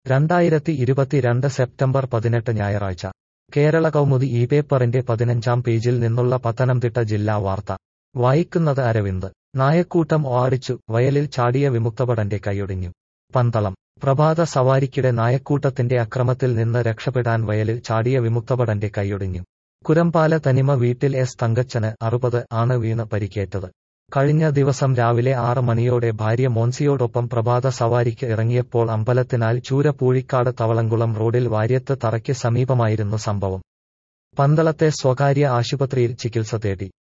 രണ്ടായിരത്തി ഇരുപത്തിരണ്ട് സെപ്റ്റംബർ പതിനെട്ട് ഞായറാഴ്ച കേരള കൗമുദി ഈ പേപ്പറിന്റെ പതിനഞ്ചാം പേജിൽ നിന്നുള്ള പത്തനംതിട്ട ജില്ലാ വാർത്ത വായിക്കുന്നത് അരവിന്ദ് നായക്കൂട്ടം ഓടിച്ചു വയലിൽ ചാടിയ വിമുക്തഭടന്റെ കൈയൊടിഞ്ഞു പന്തളം പ്രഭാത സവാരിക്കിടെ നായക്കൂട്ടത്തിന്റെ അക്രമത്തിൽ നിന്ന് രക്ഷപ്പെടാൻ വയലിൽ ചാടിയ വിമുക്തഭടന്റെ കൈയൊടിഞ്ഞു കുരമ്പാല തനിമ വീട്ടിൽ എസ് തങ്കച്ചന് അറുപത് ആണ് വീണ് പരിക്കേറ്റത് കഴിഞ്ഞ ദിവസം രാവിലെ ആറ് മണിയോടെ ഭാര്യ മോൻസിയോടൊപ്പം പ്രഭാത സവാരിക്ക് ഇറങ്ങിയപ്പോൾ അമ്പലത്തിനാൽ ചൂര പൂഴിക്കാട് തവളംകുളം റോഡിൽ വാര്യത്ത് തറയ്ക്ക് സമീപമായിരുന്നു സംഭവം പന്തളത്തെ സ്വകാര്യ ആശുപത്രിയിൽ ചികിത്സ തേടി